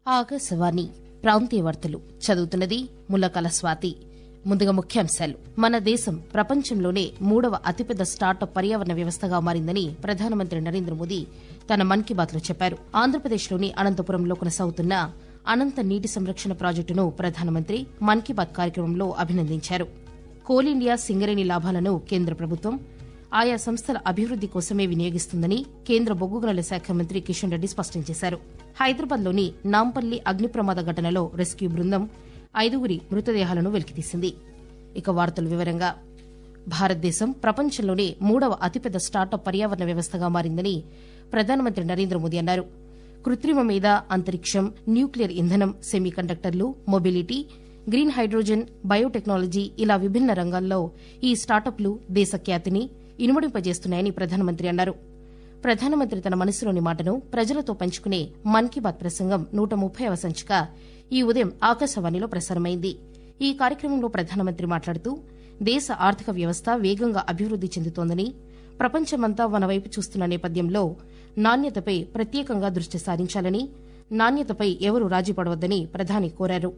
ఆకాశవాణి ప్రాంతీయ వార్తలు చదువుతున్నది ముల్లకల స్వాతి ముందుగా ముఖ్యాంశాలు మన దేశం ప్రపంచంలోనే మూడవ అతిపెద్ద స్టార్టప్ పర్యావరణ వ్యవస్థగా మారిందని ప్రధానమంత్రి నరేంద్ర మోదీ తన మన్ కీ బాత్లో చెప్పారు ఆంధ్రప్రదేశ్లోని అనంతపురంలో కొనసాగుతున్న అనంత నీటి సంరక్షణ ప్రాజెక్టును ప్రధానమంత్రి మన్ కీ బాత్ కార్యక్రమంలో అభినందించారు కోల్ ఇండియా సింగరేణి లాభాలను కేంద్ర ప్రభుత్వం ఆయా సంస్థల అభివృద్ది కోసమే వినియోగిస్తుందని కేంద్ర బొగ్గు గనుల శాఖ మంత్రి కిషన్ రెడ్డి స్పష్టం చేశారు హైదరాబాద్లోని నాంపల్లి అగ్ని ప్రమాద ఘటనలో రెస్క్యూ బృందం ఐదుగురి మృతదేహాలను వెలికితీసింది ఇక వార్తల వివరంగా భారతదేశం ప్రపంచంలోనే మూడవ అతిపెద్ద స్టార్టప్ పర్యావరణ వ్యవస్థగా మారిందని ప్రధానమంత్రి నరేంద్ర మోదీ అన్నారు కృత్రిమ మీద అంతరిక్షం న్యూక్లియర్ ఇంధనం సెమీ కండక్టర్లు మొబిలిటీ గ్రీన్ హైడ్రోజన్ బయోటెక్నాలజీ ఇలా విభిన్న రంగాల్లో ఈ స్టార్టప్లు దేశ ఖ్యాతిని ఇనుమడింపజేస్తున్నాయని ప్రధానమంత్రి అన్నారు ప్రధానమంత్రి తన మనసులోని మాటను ప్రజలతో పంచుకునే మన్ కీ బాత్ ప్రసంగం నూట ముప్పైవ సంచిక ఈ ఉదయం ఆకాశవాణిలో ప్రసారమైంది ఈ కార్యక్రమంలో ప్రధానమంత్రి మాట్లాడుతూ దేశ ఆర్థిక వ్యవస్థ వేగంగా అభివృద్ది చెందుతోందని ప్రపంచమంతా మన వైపు చూస్తున్న నేపథ్యంలో నాణ్యతపై ప్రత్యేకంగా దృష్టి సారించాలని నాణ్యతపై ఎవరూ రాజీపడవద్దని ప్రధాని కోరారు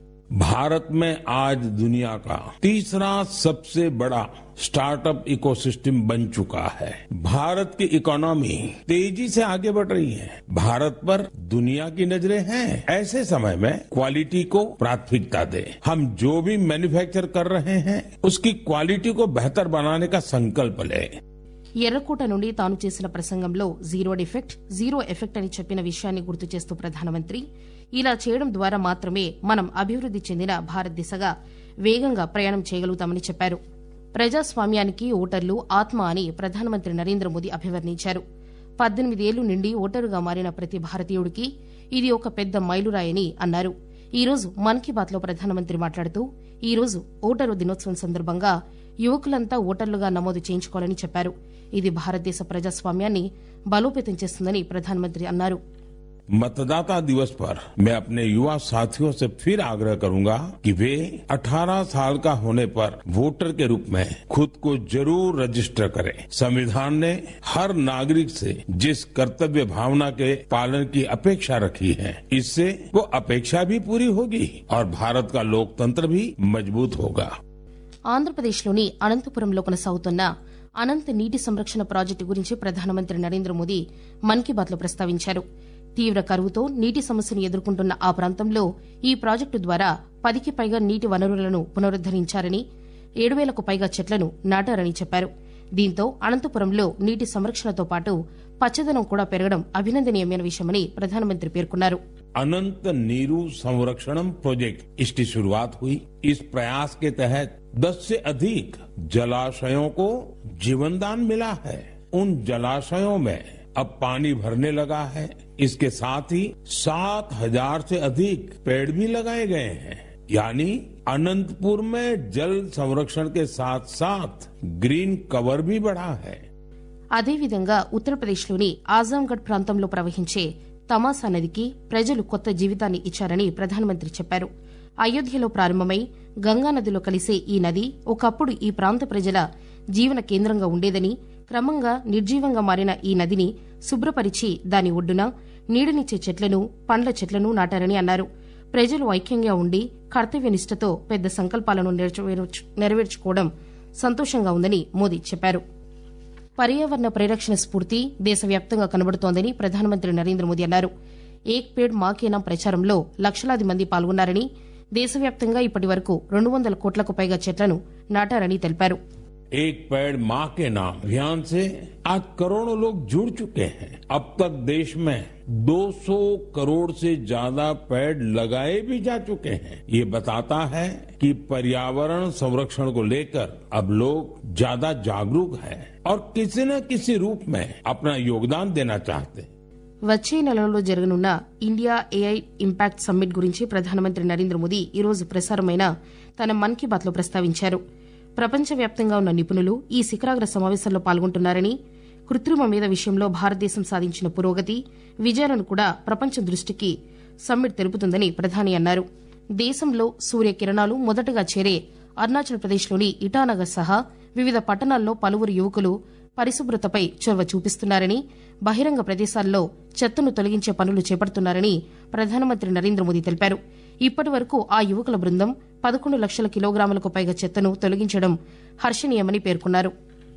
भारत में आज दुनिया का तीसरा सबसे बड़ा स्टार्टअप इकोसिस्टम बन चुका है भारत की इकोनॉमी तेजी से आगे बढ़ रही है भारत पर दुनिया की नजरें हैं ऐसे समय में क्वालिटी को प्राथमिकता दे हम जो भी मैन्युफैक्चर कर रहे हैं उसकी क्वालिटी को बेहतर बनाने का संकल्प लें ఎర్రకోట నుండి తాను చేసిన ప్రసంగంలో జీరో డిఫెక్ట్ జీరో ఎఫెక్ట్ అని చెప్పిన విషయాన్ని గుర్తు చేస్తూ ప్రధానమంత్రి ఇలా చేయడం ద్వారా మాత్రమే మనం అభివృద్ది చెందిన భారత్ దిశగా వేగంగా ప్రయాణం చేయగలుగుతామని చెప్పారు ప్రజాస్వామ్యానికి ఓటర్లు ఆత్మ అని ప్రధానమంత్రి నరేంద్ర మోదీ అభివర్ణించారు పద్దెనిమిదేళ్లు నిండి ఓటరుగా మారిన ప్రతి భారతీయుడికి ఇది ఒక పెద్ద మైలురాయని అన్నారు ఈ రోజు మన్ కీ బాత్ లో ప్రధానమంత్రి మాట్లాడుతూ ఈ రోజు ఓటరు దినోత్సవం సందర్భంగా యువకులంతా ఓటర్లుగా నమోదు చేయించుకోవాలని చెప్పారు ఇది భారతదేశ ప్రజాస్వామ్యాన్ని బలోపేతం చేస్తుందని ప్రధానమంత్రి అన్నారు मतदाता दिवस पर मैं अपने युवा साथियों से फिर आग्रह करूंगा कि वे 18 साल का होने पर वोटर के रूप में खुद को जरूर रजिस्टर करें संविधान ने हर नागरिक से जिस कर्तव्य भावना के पालन की अपेक्षा रखी है इससे वो अपेक्षा भी पूरी होगी और भारत का लोकतंत्र भी मजबूत होगा ఆంధ్రప్రదేశ్లోని అనంతపురంలో కొనసాగుతున్న అనంత నీటి సంరక్షణ ప్రాజెక్టు గురించి ప్రధానమంత్రి నరేంద్ర మోదీ మన్ కీ బాత్లో ప్రస్తావించారు తీవ్ర కరువుతో నీటి సమస్యను ఎదుర్కొంటున్న ఆ ప్రాంతంలో ఈ ప్రాజెక్టు ద్వారా పదికి పైగా నీటి వనరులను పునరుద్దరించారని ఏడు వేలకు పైగా చెట్లను నాటారని చెప్పారు దీంతో అనంతపురంలో నీటి సంరక్షణతో పాటు పచ్చదనం కూడా పెరగడం అభినందనీయమైన విషయమని ప్రధానమంత్రి పేర్కొన్నారు अनंत नीरू संरक्षणम प्रोजेक्ट इसकी शुरुआत हुई इस प्रयास के तहत 10 से अधिक जलाशयों को जीवनदान मिला है उन जलाशयों में अब पानी भरने लगा है इसके साथ ही सात हजार से अधिक पेड़ भी लगाए गए हैं यानी अनंतपुर में जल संरक्षण के साथ साथ ग्रीन कवर भी बढ़ा है అదేవిధంగా ఉత్తరప్రదేశ్లోని ఆజాంగఢ్ ప్రాంతంలో ప్రవహించే తమాసా నదికి ప్రజలు కొత్త జీవితాన్ని ఇచ్చారని ప్రధానమంత్రి చెప్పారు అయోధ్యలో ప్రారంభమై గంగానదిలో కలిసే ఈ నది ఒకప్పుడు ఈ ప్రాంత ప్రజల జీవన కేంద్రంగా ఉండేదని క్రమంగా నిర్జీవంగా మారిన ఈ నదిని శుభ్రపరిచి దాని ఒడ్డున నీడనిచ్చే చెట్లను పండ్ల చెట్లను నాటారని అన్నారు ప్రజలు ఐక్యంగా ఉండి కర్తవ్యనిష్టతో పెద్ద సంకల్పాలను నెరవేర్చు- నెరవేర్చుకోవడం సంతోషంగా ఉందని మోదీ చెప్పారు పర్యావరణ పరిరక్షణ స్ఫూర్తి దేశవ్యాప్తంగా కనబడుతోందని ప్రధానమంత్రి నరేంద్ర మోదీ అన్నారు ఏక్ పేడ్ మాకే నామ్ ప్రచారంలో లక్షలాది మంది పాల్గొన్నారని దేశవ్యాప్తంగా ఇప్పటి వరకు రెండు వందల కోట్లకు పైగా చెట్లను నాటారని తెలిపారు एक पेड़ माँ के नाम अभियान से आज करोड़ों लोग जुड़ चुके हैं अब तक देश में 200 करोड़ से ज्यादा पेड़ लगाए भी जा चुके हैं ये बताता है कि पर्यावरण संरक्षण को लेकर अब लोग ज्यादा जागरूक हैं और किसी न किसी रूप में अपना योगदान देना चाहते हैं వచ్చే నెలలో జరగనున్న ఇండియా ఏఐ ఇంపాక్ట్ సమ్మిట్ గురించి ప్రధానమంత్రి నరేంద్ర మోదీ ఈ రోజు ప్రసారమైన తన మన్ కీ బాత్లో ప్రస్తావించారు ప్రపంచవ్యాప్తంగా ఉన్న నిపుణులు ఈ శిఖరాగ్ర సమావేశంలో పాల్గొంటున్నారని కృత్రిమ మీద విషయంలో భారతదేశం సాధించిన పురోగతి విజయాలను కూడా ప్రపంచం దృష్టికి సమ్మిట్ తెలుపుతుందని ప్రధాని అన్నారు దేశంలో సూర్యకిరణాలు మొదటగా చేరే అరుణాచల్ ప్రదేశ్లోని ఇటానగర్ సహా వివిధ పట్టణాల్లో పలువురు యువకులు పరిశుభ్రతపై చొరవ చూపిస్తున్నారని బహిరంగ ప్రదేశాల్లో చెత్తను తొలగించే పనులు చేపడుతున్నారని ప్రధానమంత్రి నరేంద్ర మోదీ తెలిపారు ఇప్పటి వరకు ఆ యువకుల బృందం పదకొండు లక్షల కిలోగ్రాములకు పైగా చెత్తను తొలగించడం హర్షణీయమని పేర్కొన్నారు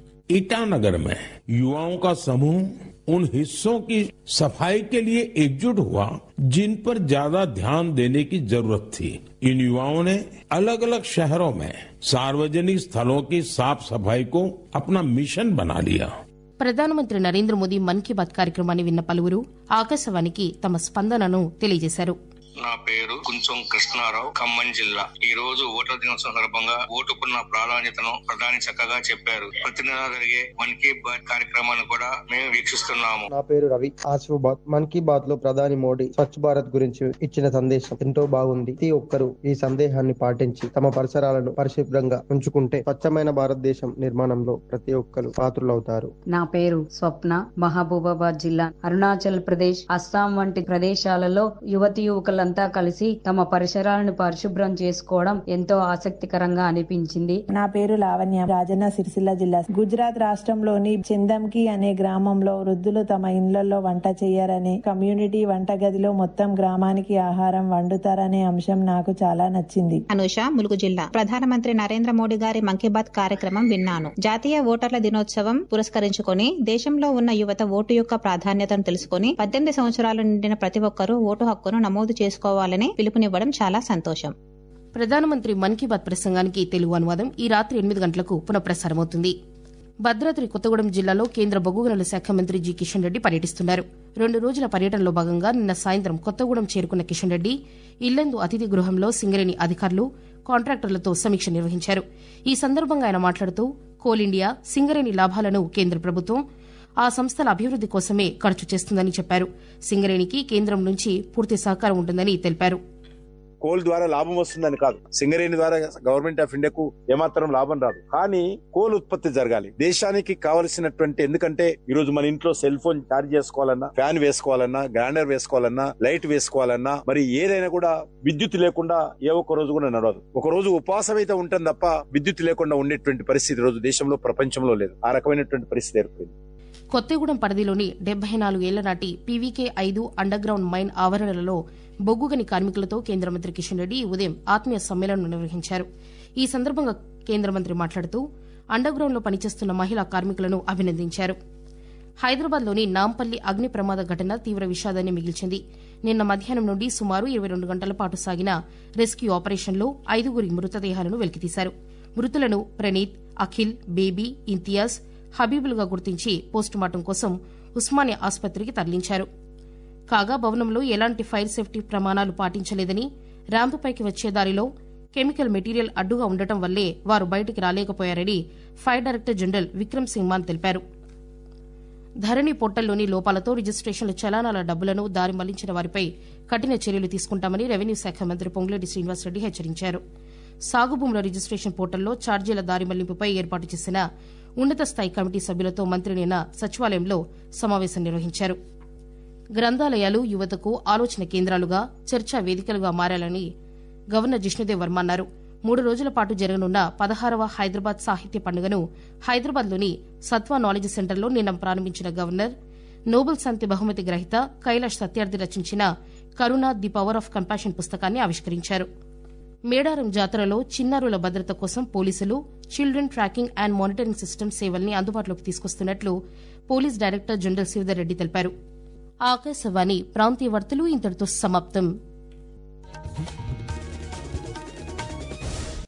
ईटानगर में युवाओं का समूह उन हिस्सों की सफाई के लिए एकजुट हुआ जिन पर ज्यादा ध्यान देने की जरूरत थी इन युवाओं ने अलग अलग शहरों में सार्वजनिक स्थलों की साफ सफाई को अपना मिशन बना लिया ప్రధానమంత్రి నరేంద్ర మోదీ మన్ కీ బాత్ కార్యక్రమాన్ని విన్న పలువురు ఆకాశవాణికి తమ స్పందనను తెలియజేశారు నా పేరు కుంచం కృష్ణారావు ఖమ్మం జిల్లా ఈ రోజు ఓట్ల దినోత్సవం సందర్భంగా ఓటుకున్న ప్రాధాన్యతను ప్రధాని చక్కగా చెప్పారు ప్రతి నెల జరిగే మన్ కీ బాత్ కార్యక్రమాన్ని కూడా మేము వీక్షిస్తున్నాము నా పేరు రవి ఆసిఫాబాద్ మన్ కీ బాత్ లో ప్రధాని మోడీ స్వచ్ఛ భారత్ గురించి ఇచ్చిన సందేశం ఎంతో బాగుంది ప్రతి ఒక్కరూ ఈ సందేహాన్ని పాటించి తమ పరిసరాలను పరిశుభ్రంగా ఉంచుకుంటే స్వచ్ఛమైన భారతదేశం నిర్మాణంలో ప్రతి ఒక్కరు పాత్రులవుతారు నా పేరు స్వప్న మహబూబాబాద్ జిల్లా అరుణాచల్ ప్రదేశ్ అస్సాం వంటి ప్రదేశాలలో యువతి యువకులంతా కలిసి తమ పరిసరాలను పరిశుభ్రం చేసుకోవడం ఎంతో ఆసక్తికరంగా అనిపించింది నా పేరు లావణ్య రాజన్న సిరిసిల్ల జిల్లా గుజరాత్ రాష్ట్రంలోని చందంకి అనే గ్రామంలో వృద్ధులు తమ ఇండ్లలో వంట చేయరని కమ్యూనిటీ వంటగదిలో మొత్తం గ్రామానికి ఆహారం వండుతారనే అంశం నాకు చాలా నచ్చింది అనుష ములుగు జిల్లా ప్రధానమంత్రి నరేంద్ర మోడీ గారి మన్ కీ బాత్ కార్యక్రమం విన్నాను జాతీయ ఓటర్ల దినోత్సవం పురస్కరించుకొని దేశంలో ఉన్న యువత ఓటు యొక్క ప్రాధాన్యతను తెలుసుకొని పద్దెనిమిది సంవత్సరాలు నిండిన ప్రతి ఒక్కరూ ఓటు హక్కును నమోదు చేసుకోవాలని పిలుపునివ్వడం చాలా సంతోషం ప్రధానమంత్రి మన్ కీ బాత్ ప్రసంగానికి తెలుగు అనువాదం ఈ రాత్రి ఎనిమిది గంటలకు పునఃప్రసారమవుతుంది భద్రాద్రి కొత్తగూడెం జిల్లాలో కేంద్ర బొగ్గు గనుల శాఖ మంత్రి జి కిషన్ రెడ్డి పర్యటిస్తున్నారు రెండు రోజుల పర్యటనలో భాగంగా నిన్న సాయంత్రం కొత్తగూడెం చేరుకున్న కిషన్ రెడ్డి ఇల్లందు అతిథి గృహంలో సింగరేణి అధికారులు కాంట్రాక్టర్లతో సమీక్ష నిర్వహించారు ఈ సందర్భంగా ఆయన మాట్లాడుతూ కోల్ ఇండియా సింగరేణి లాభాలను కేంద్ర ప్రభుత్వం ఆ సంస్థల అభివృద్ది కోసమే ఖర్చు చేస్తుందని చెప్పారు సింగరేణికి కేంద్రం నుంచి పూర్తి సహకారం ఉంటుందని తెలిపారు కోల్ ద్వారా లాభం వస్తుందని కాదు సింగరేణి ద్వారా గవర్నమెంట్ ఆఫ్ ఇండియాకు ఏమాత్రం లాభం రాదు కానీ కోల్ ఉత్పత్తి జరగాలి దేశానికి కావలసినటువంటి ఎందుకంటే ఈ రోజు మన ఇంట్లో సెల్ ఫోన్ ఛార్జ్ చేసుకోవాలన్నా ఫ్యాన్ వేసుకోవాలన్నా గ్రైండర్ వేసుకోవాలన్నా లైట్ వేసుకోవాలన్నా మరి ఏదైనా కూడా విద్యుత్ లేకుండా ఏ ఒక్క రోజు కూడా నడవదు ఒక రోజు ఉపవాసం అయితే ఉంటుంది తప్ప విద్యుత్ లేకుండా ఉండేటువంటి పరిస్థితి ఈ రోజు దేశంలో ప్రపంచంలో లేదు ఆ రకమైనటువంటి పరిస్థితి ఏర్పడింది కొత్తగూడెం పరిధిలోని డెబ్బై నాలుగేళ్ల నాటి పీవీకే ఐదు అండర్ గ్రౌండ్ మైన్ ఆవరణలలో బొగ్గుగని కార్మికులతో కేంద్ర మంత్రి కిషన్ రెడ్డి ఈ ఉదయం ఆత్మీయ సమ్మేళనం నిర్వహించారు ఈ సందర్భంగా కేంద్ర మంత్రి మాట్లాడుతూ అండర్ గ్రౌండ్లో పనిచేస్తున్న మహిళా కార్మికులను అభినందించారు హైదరాబాద్లోని నాంపల్లి అగ్ని ప్రమాద ఘటన తీవ్ర విషాదాన్ని మిగిల్చింది నిన్న మధ్యాహ్నం నుండి సుమారు ఇరవై రెండు గంటల పాటు సాగిన రెస్క్యూ ఆపరేషన్లో ఐదుగురి మృతదేహాలను వెలికితీశారు మృతులను ప్రణీత్ అఖిల్ బేబీ ఇంతియాజ్ హబీబులుగా గుర్తించి పోస్టుమార్టం కోసం ఉస్మానియా ఆసుపత్రికి తరలించారు కాగా భవనంలో ఎలాంటి ఫైర్ సేఫ్టీ ప్రమాణాలు పాటించలేదని ర్యాంపుపైకి వచ్చే దారిలో కెమికల్ మెటీరియల్ అడ్డుగా ఉండటం వల్లే వారు బయటికి రాలేకపోయారని fire director general Vikram Singh Mann తెలిపారు ధరణి పోర్టల్లోని లోపాలతో రిజిస్ట్రేషన్ల చలానాల డబ్బులను దారి మళ్లించిన వారిపై కఠిన చర్యలు తీసుకుంటామని రెవెన్యూ శాఖ మంత్రి పొంగులేటి శ్రీనివాసరెడ్డి హెచ్చరించారు సాగు భూముల రిజిస్ట్రేషన్ పోర్టల్లో ఛార్జీల దారి మళ్లింపుపై ఏర్పాటు చేసిన ఉన్నత స్థాయి కమిటీ సభ్యులతో మంత్రి నిన్న సచివాలయంలో సమావేశం నిర్వహించారు గ్రంథాలయాలు యువతకు ఆలోచన కేంద్రాలుగా చర్చా వేదికలుగా మారాలని గవర్నర్ జిష్ణుదేవ్ వర్మ అన్నారు మూడు రోజుల పాటు జరగనున్న పదహారవ హైదరాబాద్ సాహిత్య పండుగను హైదరాబాద్లోని సత్వా నాలెడ్జ్ సెంటర్లో నిన్న ప్రారంభించిన గవర్నర్ నోబెల్ శాంతి బహుమతి గ్రహీత కైలాష్ సత్యార్థి రచించిన Karuna the power of compassion పుస్తకాన్ని ఆవిష్కరించారు మేడారం జాతరలో చిన్నారుల భద్రత కోసం పోలీసులు children tracking and monitoring system సేవల్ని అందుబాటులోకి తీసుకొస్తున్నట్లు police director general Shivdhar Reddy తెలిపారు ఆకాశవాణి ప్రాంతీయ వార్తలు ఇంతటితో సమాప్తం